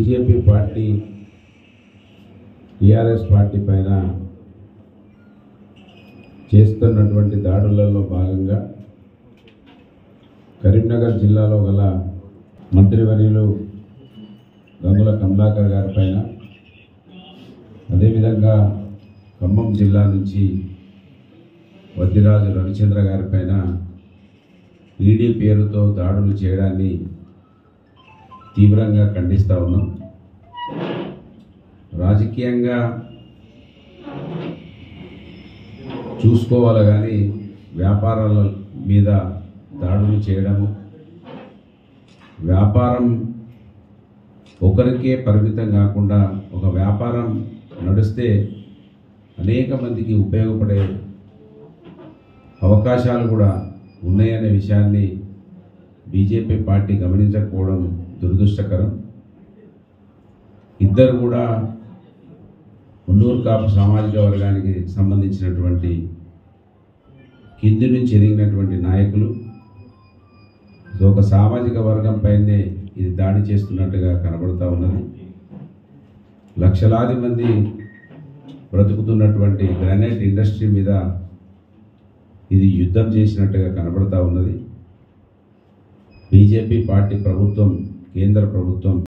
BJP party TRS party పైన చేస్తున్నటువంటి దాడులలో భాగంగా కరీంనగర్ జిల్లాలో గల మంత్రివర్యులు గంగుల కమలాకర్ గారి పైన అదేవిధంగా ఖమ్మం జిల్లా నుంచి వద్దిరాజు రవిచంద్ర గారి పైన ఈడీ పేరుతో దాడులు చేయడాన్ని తీవ్రంగా ఖండిస్తూ ఉన్నాం రాజకీయంగా చూసుకోవాలి కానీ వ్యాపారాల మీద దాడులు చేయడము వ్యాపారం ఒకరికే పరిమితం కాకుండా ఒక వ్యాపారం నడిస్తే అనేక మందికి ఉపయోగపడే అవకాశాలు కూడా ఉన్నాయనే విషయాన్ని బీజేపీ పార్టీ గమనించకపోవడం దురదృష్టకరం ఇద్దరు కూడా ఉన్నూరు కాపు సామాజిక వర్గానికి సంబంధించినటువంటి కింది నుంచి ఎదిగినటువంటి నాయకులు ఇది ఒక సామాజిక వర్గం పైనే ఇది దాడి చేస్తున్నట్టుగా కనబడుతూ ఉన్నది లక్షలాది మంది బ్రతుకుతున్నటువంటి గ్రానైట్ ఇండస్ట్రీ మీద ఇది యుద్ధం చేసినట్టుగా కనబడుతూ ఉన్నది బీజేపీ పార్టీ ప్రభుత్వం కేంద్ర ప్రభుత్వం